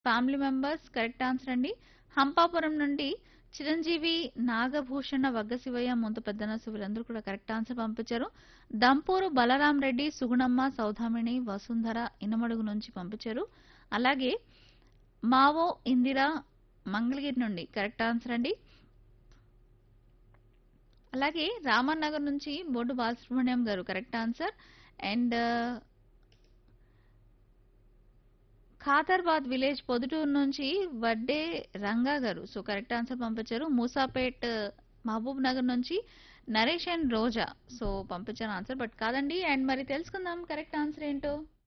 family members correct answer అండి హంపాపురం నుండి చిరంజీవి నాగభూషణ వగ్గశివయ్య ముంత పెద్దనసు వీళ్ళందరూ కూడా కరెక్ట్ ఆన్సర్ పంపించారు దంపూరు బలరాం రెడ్డి సుగుణమ్మ సౌధామిణి వసుంధర ఇనమడుగు నుంచి పంపించారు అలాగే మావో ఇందిరా మంగళగిరి నుండి కరెక్ట్ ఆన్సర్ అండి అలాగే రామన్ నగర్ నుంచి బొడ్డు బాలసుబ్రహ్మణ్యం గారు correct answer and Khadarbad village Poduturu నుంచి వడ్డే రంగా గారు సో కరెక్ట్ ఆన్సర్ పంపించారు మూసాపేట్ మహబూబ్ నగర్ నుంచి నరేష్ అండ్ రోజా సో పంపించాను ఆన్సర్ బట్ కాదండి అండ్ మరి తెలుసుకుందాం కరెక్ట్ ఆన్సర్ ఏంటో